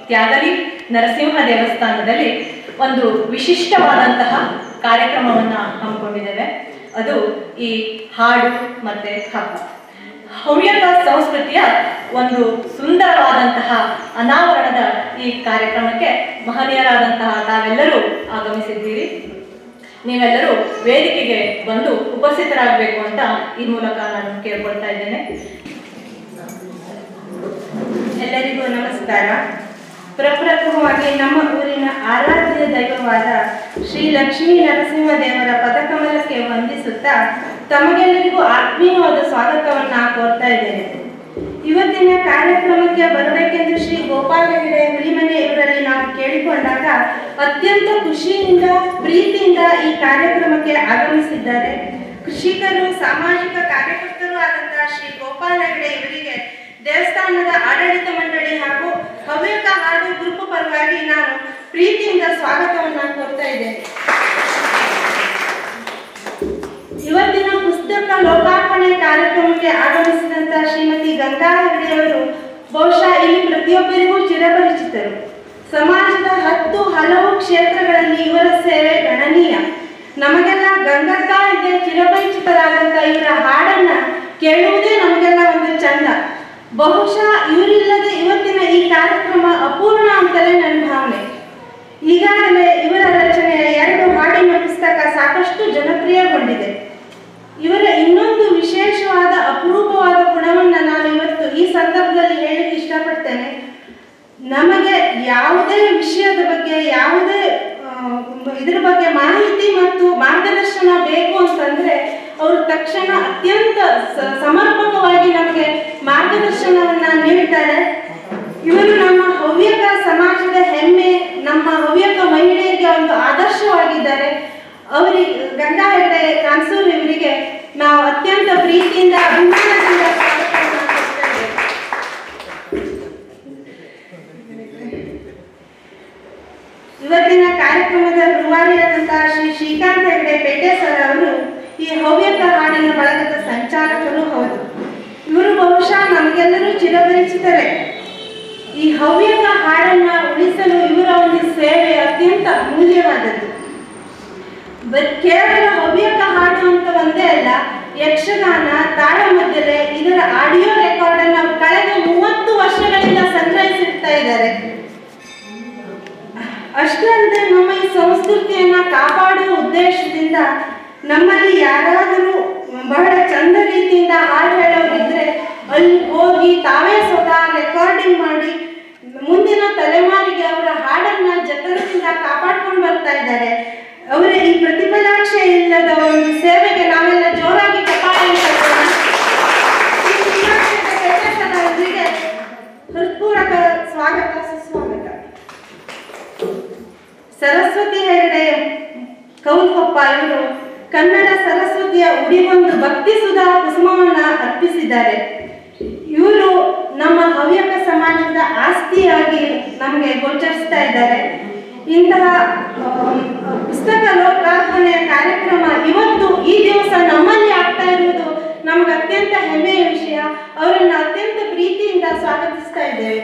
ತ್ಯಾಗಲಿ ನರಸಿಂಹ ದೇವಸ್ಥಾನದಲ್ಲಿ ಒಂದು ವಿಶಿಷ್ಟವಾದಂತಹ ಕಾರ್ಯಕ್ರಮವನ್ನು ಹಮ್ಮಿಕೊಂಡಿದ್ದೇವೆ ಅದು ಈ ಹಾಡು ಮತ್ತೆ ಹಬ್ಬ ಹವ್ಯಕ ಸಂಸ್ಕೃತಿಯ ಒಂದು ಸುಂದರವಾದಂತಹ ಅನಾವರಣದ ಈ ಕಾರ್ಯಕ್ರಮಕ್ಕೆ ಮಹನೀಯರಾದಂತಹ ತಾವೆಲ್ಲರೂ ಆಗಮಿಸಿದ್ದೀರಿ ನೀವೆಲ್ಲರೂ ವೇದಿಕೆಗೆ ಬಂದು ಉಪಸ್ಥಿತರಾಗಬೇಕು ಅಂತ ಈ ಮೂಲಕ ನಾನು ಕೇಳ್ಕೊಳ್ತಾ ಇದ್ದೇನೆ ಎಲ್ಲರಿಗೂ ನಮಸ್ಕಾರ ಪ್ರಪ್ರಥಮವಾಗಿ ನಮ್ಮ ಊರಿನ ಆರಾಧ್ಯ ದೈವವಾದ ಶ್ರೀ ಲಕ್ಷ್ಮೀ ನರಸಿಂಹ ದೇವರ ಪದಕಮಲಕ್ಕೆ ವಂದಿಸುತ್ತಾ ತಮಗೆಲ್ಲರಿಗೂ ಆತ್ಮೀಯವಾದ ಸ್ವಾಗತವನ್ನ ಕೋರ್ತಾ ಇದ್ದೇನೆ ಇವತ್ತಿನ ಕಾರ್ಯಕ್ರಮಕ್ಕೆ ಬರಬೇಕೆಂದು ಶ್ರೀ ಗೋಪಾಲ ಹೆಗಡೆ ಹುಲಿಮನೆ ಇವರಲ್ಲಿ ನಾವು ಕೇಳಿಕೊಂಡಾಗ ಅತ್ಯಂತ ಖುಷಿಯಿಂದ ಪ್ರೀತಿಯಿಂದ ಈ ಕಾರ್ಯಕ್ರಮಕ್ಕೆ ಆಗಮಿಸಿದ್ದಾರೆ ಕೃಷಿಕರು ಸಾಮಾಜಿಕ ಕಾರ್ಯಕರ್ತರು ಆದಂತಹ ಶ್ರೀ ಗೋಪಾಲ ಹೆಗಡೆ ಇವರಿಗೆ ದೇವಸ್ಥಾನದ ಆಡಳಿತ ಮಂಡಳಿ ಹಾಗೂ ಹವ್ಯಕ ಹಾಡು ಗ್ರೂಪ್ ಪರವಾಗಿ ನಾನು ಪ್ರೀತಿಯಿಂದ ಸ್ವಾಗತವನ್ನ ಕೋರ್ತಾ ಇದ್ದೇನೆ ಇವತ್ತಿನ ಪುಸ್ತಕ ಲೋಕಾರ್ಪಣೆ ಕಾರ್ಯಕ್ರಮಕ್ಕೆ ಆಗಮಿಸಿದಂತ ಶ್ರೀಮತಿ ಗಂಗಾ ಹೆಗಡೆಯವರು ಬಹುಶಃ ಇಲ್ಲಿ ಪ್ರತಿಯೊಬ್ಬರಿಗೂ ಚಿರಪರಿಚಿತರು ಸಮಾಜದ ಹತ್ತು ಹಲವು ಕ್ಷೇತ್ರಗಳಲ್ಲಿ ಇವರ ಸೇವೆ ಗಣನೀಯ ನಮಗೆಲ್ಲ ಗಂಗಕ್ಕ ಇದೆ ಚಿರಪರಿಚಿತರಾದಂತ ಇವರ ಹಾಡನ್ನ ಕೇಳುವುದೇ ನಮಗೆಲ್ಲ ಒಂದು ಚಂದ ಬಹುಶಃ ಇವರಿಲ್ಲದೆ ಇವತ್ತಿನ ಈ ಕಾರ್ಯಕ್ರಮ ಅಪೂರ್ಣ ಅಂತಲೇ ನನ್ನ ಭಾವನೆ ಈಗಾಗಲೇ ಇವರ ರಚನೆಯ ಎರಡು ಹಾಡಿನ ಪುಸ್ತಕ ಸಾಕಷ್ಟು ಜನಪ್ರಿಯಗೊಂಡಿದೆ ಇವರ ಇನ್ನೊಂದು ವಿಶೇಷವಾದ ಅಪರೂಪವಾದ ಗುಣವನ್ನು ನಾನು ಇವತ್ತು ಈ ಸಂದರ್ಭದಲ್ಲಿ ಹೇಳಲಿಕ್ಕೆ ಇಷ್ಟಪಡ್ತೇನೆ ನಮಗೆ ಯಾವುದೇ ವಿಷಯದ ಬಗ್ಗೆ ಯಾವುದೇ ಆ, ಇದ್ರ ಬಗ್ಗೆ ಮಾಹಿತಿ ಮತ್ತು ಮಾರ್ಗದರ್ಶನ ಬೇಕು ಅಂತಂದ್ರೆ ಅವರು ತಕ್ಷಣ ಅತ್ಯಂತ ಸ- ಸಮರ್ಪಕವಾಗಿ ನಮಗೆ ಮಾರ್ಗದರ್ಶನವನ್ನ ನೀಡ್ತಾರೆ ಇವರು ನಮ್ಮ ಹವ್ಯಕ ಸಮಾಜದ ಹೆಮ್ಮೆ ನಮ್ಮ ಹವ್ಯಕ ಮಹಿಳೆಯರಿಗೆ ಒಂದು ಆದರ್ಶವಾಗಿದ್ದಾರೆ ಅವರಿಗೆ ಗಂಗಾ ಹೆಗಡೆ ಕಾನ್ಸೂರ್ ಇವರಿಗೆ ನಾವು ಅತ್ಯಂತ ಪ್ರೀತಿಯಿಂದ ಅಭಿಮಾನದಿಂದ ಸ್ವಾಗತವನ್ನ ಕೋರ್ತಾ ಇದ್ದೇವೆ. ಇವತ್ತಿನ ಕಾರ್ಯಕ್ರಮದ ರೂವಾರಿಯಾದಂತಹ ಶ್ರೀ ಶ್ರೀಕಾಂತ್ ಹೆಗಡೆ ಪೇಟೆ ಸರ್ ಅವರು ಈ ಹವ್ಯಕ ಹಾಡಿನ ಬಳಗದ ಸಂಚಾಲಕರು ಹೌದು ಇವರು ಬಹುಶಃ ನಮಗೆಲ್ಲರೂ ಚಿರಪರಿಚಿತರೇ ಈ ಹವ್ಯಕ ಹಾಡನ್ನ ಉಳಿಸಲು ಇವರ ಒಂದು ಸೇವೆ ಅತ್ಯಂತ ಅಮೂಲ್ಯವಾದದ್ದು ಬರೀ ಕೇವಲ ಹವ್ಯಕ ಹಾಡು ಅಂತ ಒಂದೇ ಅಲ್ಲ ಯಕ್ಷಗಾನ ತಾಳಮದ್ದಲೆ ಇದರ ಆಡಿಯೋ ರೆಕಾರ್ಡ್ ಅನ್ನು ಕಳೆದ ಮೂವತ್ತು ವರ್ಷಗಳಿಂದ ಸಂಗ್ರಹಿಸಿಡ್ತಾ ಇದ್ದಾರೆ ಅಷ್ಟೇ ಅಲ್ಲದೆ ನಮ್ಮ ಈ ಸಂಸ್ಕೃತಿಯನ್ನ ಕಾಪಾಡುವ ಉದ್ದೇಶದಿಂದ ನಮ್ಮಲ್ಲಿ ಯಾರಾದರೂ ಬಹಳ ಚಂದ ರೀತಿಯಿಂದ ಹಾಡು ಹೇಳೋರಿದ್ರೆ ಅಲ್ಲಿ ಹೋಗಿ ತಾವೇ ಸ್ವತಃ ರೆಕಾರ್ಡಿಂಗ್ ಮಾಡಿ ಮುಂದಿನ ತಲೆಮಾರಿಗೆ ಅವರ ಹಾಡನ್ನ ಜತನದಿಂದ ಕಾಪಾಡ್ಕೊಂಡು ಬರ್ತಾ ಇದ್ದಾರೆ ಅವರ ಈ ಪ್ರತಿಫಲಾಕ್ಷೆ ಇಲ್ಲದ ಒಂದು ಸೇವೆಗೆ ನಾವೆಲ್ಲ ಜೋರಾಗಿ ಚಪ್ಪಾಳೆ ತಟ್ಟೋಣ. ಈ ಶ್ರೀನಿವಾಸ ವೆಂಕಟೇಶನ ಅವರಿಗೆ ಹೃತ್ಪೂರ್ವಕ ಸ್ವಾಗತ ಸುಸ್ವಾಗತ ಸರಸ್ವತಿ ಹೆಗಡೆ ಕೌಲ್ಕೊಪ್ಪ ಇವರು ಕನ್ನಡ ಸರಸ್ವತಿಯ ಉಡಿಗೊಂದು ಭಕ್ತಿ ಸುಧಾ ಕುಸುಮವನ್ನ ಅರ್ಪಿಸಿದ್ದಾರೆ ಇವರು ನಮ್ಮ ಹವ್ಯಕ ಸಮಾಜದ ಆಸ್ತಿಯಾಗಿ ನಮಗೆ ಗೋಚರಿಸ್ತಾ ಇದ್ದಾರೆ ಇಂತಹ ಆಮ್, ಪುಸ್ತಕ ಲೋಕಾರ್ಪಣೆಯ ಕಾರ್ಯಕ್ರಮ ಇವತ್ತು ಈ ದಿವಸ ನಮ್ಮಲ್ಲಿ ಆಗ್ತಾ ಇರುವುದು ನಮಗೆ ಅತ್ಯಂತ ಹೆಮ್ಮೆಯ ವಿಷಯ ಅವರನ್ನು ಅತ್ಯಂತ ಪ್ರೀತಿಯಿಂದ ಸ್ವಾಗತಿಸ್ತಾ ಇದ್ದೇವೆ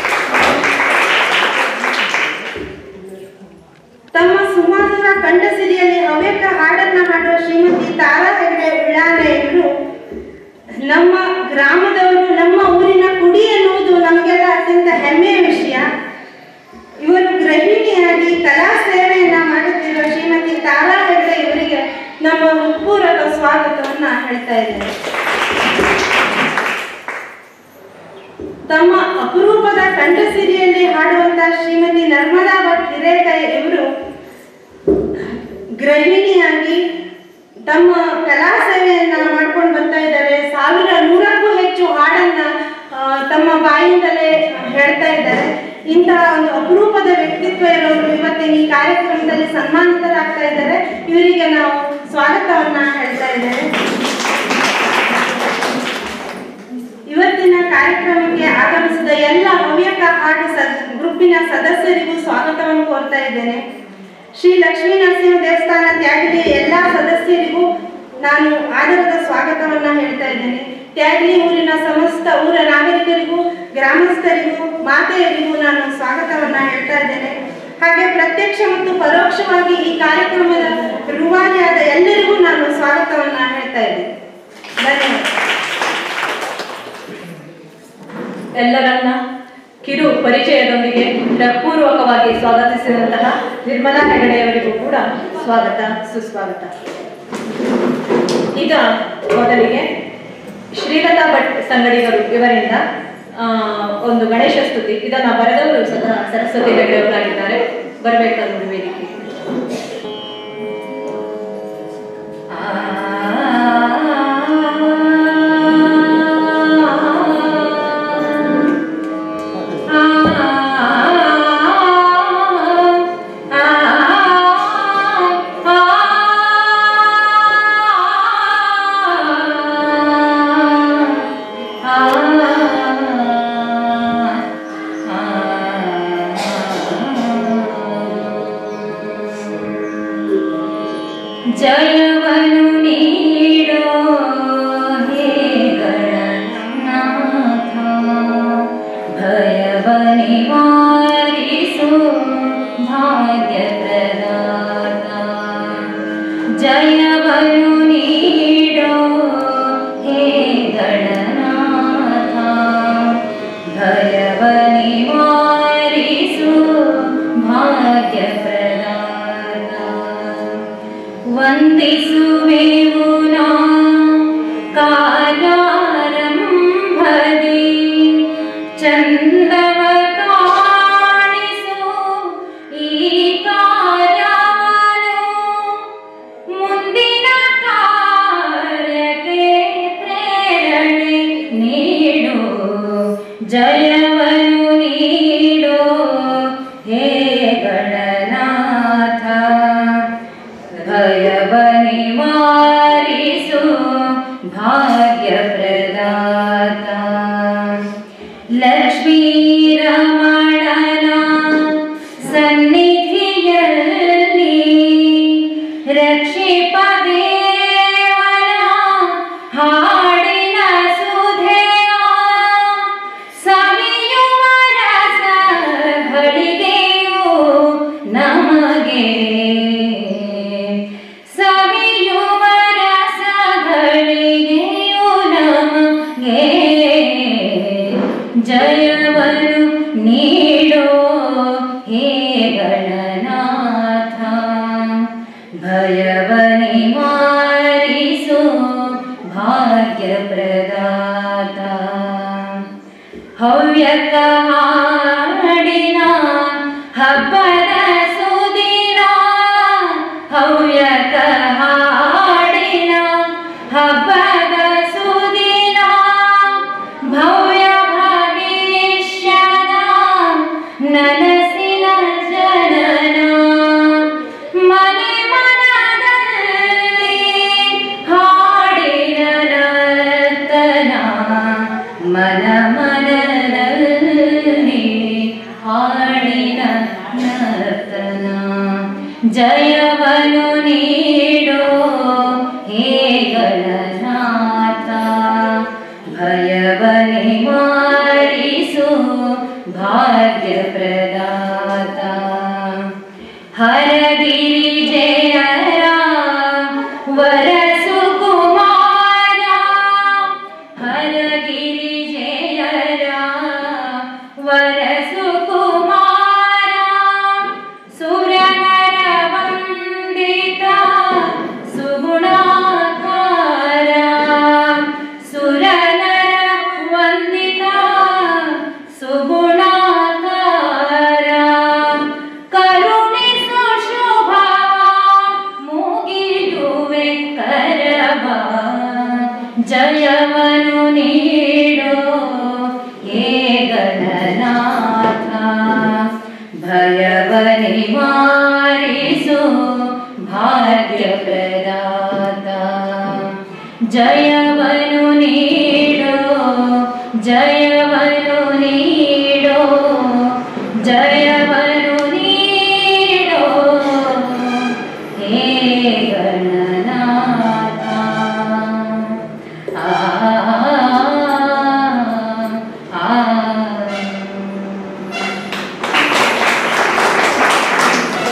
ತಮ್ಮ ಸುಮಾರ ಕಂಠಸಿರಿಯಲ್ಲಿ ಹವ್ಯಕ ಹಾಡನ್ನ ಹಾಡುವ ಶ್ರೀಮತಿ ತಾರಾ ಹೆಗಡೆ ಉಳ್ಳಾನೆ ಇವರು ನಮ್ಮ ಗ್ರಾಮದವರು ನಮ್ಮ ಊರಿನ ಕುಡಿ ಎನ್ನುವುದು ನಮಗೆಲ್ಲ ಅತ್ಯಂತ ಹೆಮ್ಮೆಯ ವಿಷಯ ಇವರು ಗೃಹಿಣಿಯಾಗಿ ಕಲಾ ಸೇವೆಯನ್ನ ಮಾಡುತ್ತಿರುವ ಶ್ರೀಮತಿ ತಾರಾ ಹೆಗಡೆ ಇವರಿಗೆ ನಮ್ಮ ಹೃತ್ಪೂರ್ವಕ ಸ್ವಾಗತವನ್ನ ಹೇಳ್ತಾ ಇದ್ದೇನೆ ತಮ್ಮ ಅಪರೂಪದ ಕಂಠಸಿರಿಯಲ್ಲಿ ಹಾಡುವಂತ ಶ್ರೀಮತಿ ನರ್ಮದಾ ಭಟ್ ಹಿರೇಕೈ ಇವರು ಗೃಹಿಣಿಯಾಗಿ ತಮ್ಮ ಕಲಾ ಸೇವೆಯನ್ನ ಮಾಡ್ಕೊಂಡು ಬರ್ತಾ ಇದ್ದಾರೆ ಸಾವಿರ ನೂರಕ್ಕೂ ಹೆಚ್ಚು ಹಾಡನ್ನ ಆ, ತಮ್ಮ ಬಾಯಿಂದಲೇ ಹೇಳ್ತಾ ಇದ್ದಾರೆ ಇಂತಹ ಒಂದು ಅಪರೂಪದ ವ್ಯಕ್ತಿತ್ವ ಇರೋರು ಇವತ್ತಿನ ಈ ಕಾರ್ಯಕ್ರಮದಲ್ಲಿ ಸನ್ಮಾನಿತರಾಗ್ತಾ ಇದ್ದಾರೆ ಇವರಿಗೆ ನಾವು ಸ್ವಾಗತವನ್ನ ಹೇಳ್ತಾ ಇದ್ದೇವೆ ಇವತ್ತಿನ ಕಾರ್ಯಕ್ರಮಕ್ಕೆ ಆಗಮಿಸಿದ ಎಲ್ಲ ಹವ್ಯಕ ಹಾಡು ಸದ್ ಗ್ರೂಪಿನ ಸದಸ್ಯರಿಗೂ ಸ್ವಾಗತವನ್ನು ಕೋರ್ತಾ ಇದ್ದೇನೆ ಶ್ರೀ ಲಕ್ಷ್ಮೀ ನರಸಿಂಹ ದೇವಸ್ಥಾನ ತ್ಯಾಗಲಿಯ ಎಲ್ಲ ಸದಸ್ಯರಿಗೂ ನಾನು ಆದರದ ಸ್ವಾಗತವನ್ನ ಹೇಳ್ತಾ ಇದ್ದೇನೆ ತ್ಯಾಗಲಿ ಊರಿನ ಸಮಸ್ತ ಊರ ನಾಗರಿಕರಿಗೂ ಗ್ರಾಮಸ್ಥರಿಗೂ ಮಾತೆಯರಿಗೂ ನಾನು ಸ್ವಾಗತವನ್ನು ಪ್ರತ್ಯಕ್ಷ ಮತ್ತು ಪರೋಕ್ಷವಾಗಿ ಈ ಕಾರ್ಯಕ್ರಮದ ರೂವಾರಿಯಾದ ಎಲ್ಲರಿಗೂ ನಾನು ಸ್ವಾಗತವನ್ನ ಹೇಳ್ತಾ ಇದ್ದೀನಿ ಧನ್ಯವಾದ ಎಲ್ಲರನ್ನ ಕಿರು ಪರಿಚಯದೊಂದಿಗೆ ಪೂರ್ವಕವಾಗಿ ಸ್ವಾಗತಿಸಿದಂತಹ ನಿರ್ಮಲಾ ಹೆಗಡೆಯವರಿಗೂ ಕೂಡ ಸ್ವಾಗತ ಸುಸ್ವಾಗತ ಈಗ ಮೊದಲಿಗೆ ಶ್ರೀಲತಾ ಭಟ್ ಸಂಗಡಿಗರು ಇವರಿಂದ ಆ, ಒಂದು ಗಣೇಶ ಸ್ತುತಿ ಇದನ್ನ ಬರೆದವರು ಸದಾ ಸರಸ್ವತಿ ಹೆಗಡೆಯವರಾಗಿದ್ದಾರೆ ಬರಬೇಕಾದ್ರು ವೇದಿಕೆ ಜಯವನು ನೀಡೋ ಹೇ ಗಣನಾಥ ಭಯವ ನಿವಾರಿಸು ಭಾಗ್ಯ ಪ್ರದಾತ ಜಯವನು ನೀಡೋ ಹೇ ಗಣನಾಥ ಭಯವ ನಿವಾರಿಸು ಭಾಗ್ಯ ಪ್ರದಾತ ವಂದಿಸುವೆವು ನಾ ಕಾಲಾರಂಭದಿ ಚಂದವ ಕಾಣಿಸು ಈ ಕಾರ್ಯವನ್ನು ಮುಂದಿನ ಕಾರ್ಯಕ್ಕೆ ಪ್ರೇರಣೆ ನೀಡು ಜಯವನ್ನು ನೀಡು ಹೇ ಗಣನಾಥ ಭಯವನಿ ಮಾರಿಸು ಭಾಗ್ಯ ಪ್ರದಾತ ಲಕ್ಷ್ಮೀ ರಮಣನ ಸನ್ನಿಧಿಯಲ್ಲಿ ರಕ್ಷಿಪ ದೇವನ ಹಾಡಿನ ಸುಧೆಯ ಸವಿಯುವ ರಸ ಘಳಿಗೆಯು ನಮಗೆ ಸವಿಯುವ ರಸ ಘಳಿಗೆಯು ನಮಗೆ ಜಯವನ್ನು ನೀಡೋ ಹೇ ಗಣನಾಥ ಭಯವನಿ ಮಾರಿಸು ಭಾಗ್ಯ ಪ್ರದಾತ ಹವ್ಯಕ ಹಾಡಿನ ಹಬ್ಬದ ಸುದಿನ ಹವ್ಯಕ ಹಾಡಿನ ಹಬ್ಬದ ಸುದಿನ ಭವ್ಯ ಭವಿಷ್ಯದ ನನಸಿನ ಜನನ ಮನೆ ಮನದಲ್ಲಿ ಹಾಡಿನ ನರ್ತನ ಮನ ಮನದಲ್ಲಿ ಹಾಡಿನ ನರ್ತನ ಜಯವನು ನೀಡೋ ಹೇ ಗಣನಾಥ ಭಯವನಿ ಮಾರಿಸು ಭಾಗ್ಯ ಪ್ರದಾತ ಹರಗಿರಿ ಜಯರ ವರಸು ಕುಮಾರ ಹರಗಿರಿ ಜಯರ ವರಸು ಕುಮಾರ ಸುರನರ ವಂದಿತ ಸುಗುಣಾಕಾರ ಸುರನರ ವಂದಿತ ಸುಗುಣಾಕಾರ ಕರುಣಿಸು ಶುಭ ಮುಗಿಯುವೆ ಕರಬ ಜಯವನು ನೀಡೋ ಹೇ ಗಣನಾಥ ಭಯವನಿ ಮಾರಿಸು ಭಾಗ್ಯ ಪ್ರದಾತ ಜಯವನು ನೀಡೋ ಜಯವನು ನೀಡೋ ಜಯವನು ನೀಡೋ ಹೇ ಗಣನಾಥ ಆ ಆ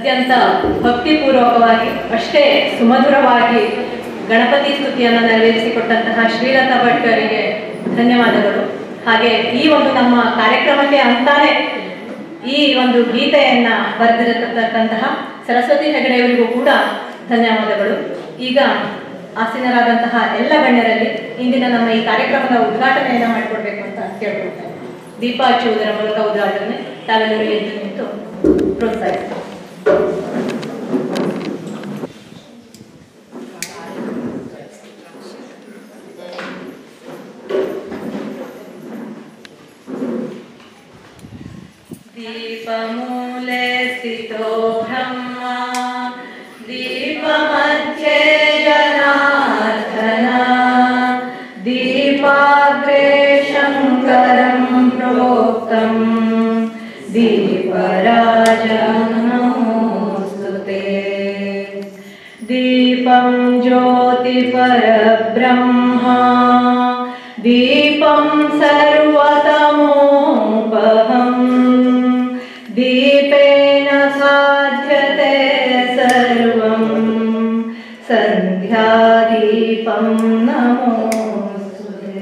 ಅತ್ಯಂತ ಭಕ್ತಿಪೂರ್ವಕವಾಗಿ ಅಷ್ಟೇ ಸುಮಧುರವಾಗಿ ಗಣಪತಿ ಸ್ತುತಿಯನ್ನು ನೆರವೇರಿಸಿಕೊಟ್ಟಂತಹ ಶ್ರೀಲತಾ ಭಟ್ಕರಿಗೆ ಧನ್ಯವಾದಗಳು ಹಾಗೆ ಈ ಒಂದು ನಮ್ಮ ಕಾರ್ಯಕ್ರಮಕ್ಕೆ ಅಂತಾನೆ ಈ ಒಂದು ಗೀತೆಯನ್ನ ಬರೆದಿರತಕ್ಕಂತಹ ಸರಸ್ವತಿ ಹೆಗಡೆಯವರಿಗೂ ಕೂಡ ಧನ್ಯವಾದಗಳು ಈಗ ಆಸೀನರಾದಂತಹ ಎಲ್ಲ ಗಣ್ಯರಲ್ಲಿ ಇಂದಿನ ನಮ್ಮ ಈ ಕಾರ್ಯಕ್ರಮದ ಉದ್ಘಾಟನೆಯನ್ನ ಮಾಡಿಕೊಡ್ಬೇಕು ಅಂತ ಕೇಳ್ಕೊಳ್ತೇನೆ ದೀಪ ಹಚ್ಚುವುದರ ಮೂಲಕ ಉದ್ಘಾಟನೆ ತಾವೆಲ್ಲರೂ ಎದ್ದು ನಿಂತು ಪ್ರೋತ್ಸಾಹಿಸ್ತಾರೆ दीपमूले स्थितो ब्रह्मा दीपमध्ये जनार्दन दीपाग्रे शङ्करं प्रोक्तम् दीपराजनमोऽस्तु ते दीपं ज्योतिपरब्रह्मा दीपं सर्वतमोपहम् दीपेन साध्यते सर्वं सन्ध्यादीपं नमोऽस्तु ते।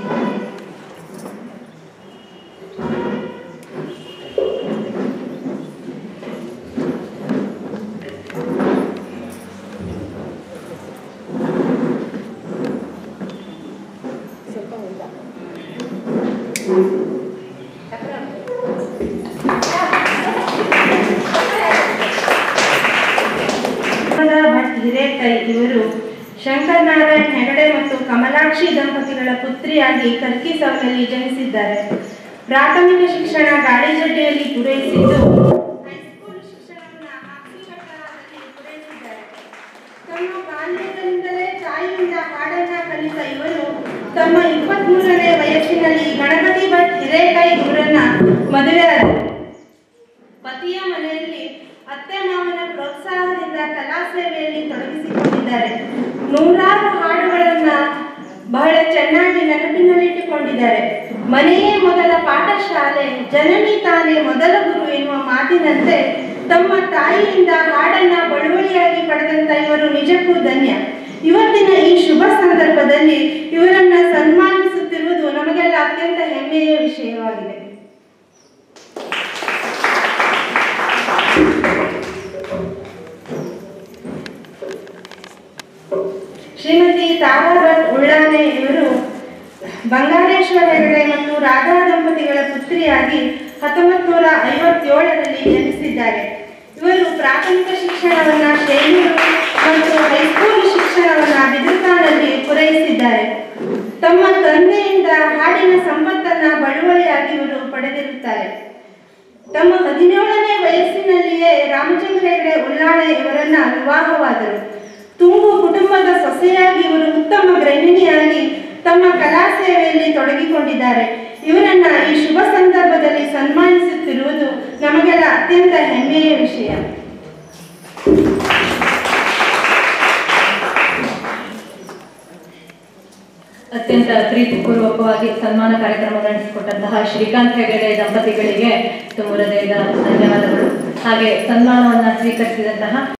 ಸುಮಲತಾ ಭಟ್ ಹಿರೇಕೈ ಇವರು ಶಂಕರನಾರಾಯಣ್ ಹೆಗಡೆ ಮತ್ತು ಕಮಲಾಕ್ಷಿ ದಂಪತಿಗಳ ಪುತ್ರಿಯಾಗಿ ಕರ್ಕಿ ಸೌಲಲ್ಲಿ ಜನಿಸಿದ್ದಾರೆ ಪ್ರಾಥಮಿಕ ಶಿಕ್ಷಣ ಗಾಳಿಜಡ್ಡಿಯಲ್ಲಿ ಪೂರೈಸಿದ್ದು ಹೈಸ್ಕೂಲ್ ಶಿಕ್ಷಣವನ್ನ ಹಾಕ್ಸಿಘಟ್ಟದಲ್ಲಿ ಪೂರೈಸಿದ್ದಾರೆ ತಮ್ಮ ಬಾಲ್ಯದಿಂದಲೇ ತಾಯಿಯಿಂದ ಹಾಡನ್ನ ಕಲಿತ ಇವರು ತಮ್ಮ ಇಪ್ಪತ್ಮೂರನೇ ವಯಸ್ಸಿನಲ್ಲಿ ಗಣಪತಿ ಭಟ್ ಹಿರೇಕೈ ಇವರನ್ನ ಮದುವೆಯಾದರು ಪತಿಯ ಮನೆಯಲ್ಲಿ ಅತ್ತೆ ಮಾವನ ಪ್ರೋತ್ಸಾಹದಿಂದ ಕಲಾ ಸೇವೆಯಲ್ಲಿ ತೊಡಗಿಸಿಕೊಂಡಿದ್ದಾರೆ ನೂರಾರು ಹಾಡುಗಳನ್ನ ಬಹಳ ಚೆನ್ನಾಗಿ ನೆನಪಿನಲ್ಲಿಟ್ಟುಕೊಂಡಿದ್ದಾರೆ ಮನೆಯೇ ಮೊದಲ ಪಾಠಶಾಲೆ ಜನನಿ ತಾನೇ ಮೊದಲ ಗುರು ಎನ್ನುವ ಮಾತಿನಂತೆ ತಮ್ಮ ತಾಯಿಯಿಂದ ಹಾಡನ್ನ ಬಳುವಳಿಯಾಗಿ ಪಡೆದಂತ ಇವರು ನಿಜಕ್ಕೂ ಧನ್ಯ ಇವತ್ತಿನ ಈ ಶುಭ ಸಂದರ್ಭದಲ್ಲಿ ಇವರನ್ನ ಸನ್ಮಾನಿಸುತ್ತಿರುವುದು ನಮಗೆಲ್ಲ ಅತ್ಯಂತ ಹೆಮ್ಮೆಯ ವಿಷಯವಾಗಿದೆ ಶ್ರೀಮತಿ ತಾರಾ ಭಟ್ ಉಳ್ಳಾನೆ ಇವರು ಬಂಗಾರೇಶ್ವರ ಹೆಗಡೆ ಮತ್ತು ರಾಧಾ ದಂಪತಿಗಳ ಪುತ್ರಿಯಾಗಿ ಹತ್ತೊಂಬತ್ತು ನೂರ ಐವತ್ತೇಳರಲ್ಲಿ ಜನಿಸಿದ್ದಾರೆ ಇವರು ಪ್ರಾಥಮಿಕ ಶಿಕ್ಷಣವನ್ನ ಶೈಲಿಗಳು ಮತ್ತು ಹೈಸ್ಕೂಲ್ ಶಿಕ್ಷಣವನ್ನ ಬಿದುಕಾನಲ್ಲಿ ಪೂರೈಸಿದ್ದಾರೆ ತಮ್ಮ ತಂದೆಯಿಂದ ಹಾಡಿನ ಸಂಪತ್ತನ್ನ ಬಳುವಳಿಯಾಗಿ ಇವರು ಪಡೆದಿರುತ್ತಾರೆ ತಮ್ಮ ಹದಿನೇಳನೇ ವಯಸ್ಸಿನಲ್ಲಿಯೇ ರಾಮಚಂದ್ರ ಹೆಗಡೆ ಉಳ್ಳಾಳೆ ಇವರನ್ನ ವಿವಾಹವಾದರು ತುಂಬು ಕುಟುಂಬದ ಸೊಸೆಯಾಗಿ ಇವರು ಉತ್ತಮ ಗೃಹಿಣಿಯಾಗಿ ತಮ್ಮ ಕಲಾ ಸೇವೆಯಲ್ಲಿ ತೊಡಗಿಕೊಂಡಿದ್ದಾರೆ ಇವರನ್ನ ಈ ಶುಭ ಸಂದರ್ಭದಲ್ಲಿ ಸನ್ಮಾನಿಸುತ್ತಿರುವುದು ನಮಗೆಲ್ಲ ಅತ್ಯಂತ ಹೆಮ್ಮೆಯ ವಿಷಯ ಅತ್ಯಂತ ಪ್ರೀತಿಪೂರ್ವಕವಾಗಿ ಸನ್ಮಾನ ಕಾರ್ಯಕ್ರಮ ನಡೆಸಿಕೊಟ್ಟಂತಹ ಶ್ರೀಕಾಂತ್ ಹೆಗಡೆ ದಂಪತಿಗಳಿಗೆ ತುಂಬ ಹೃದಯದ ಧನ್ಯವಾದಗಳು ಹಾಗೆ ಸನ್ಮಾನವನ್ನು ಸ್ವೀಕರಿಸಿದಂತಹ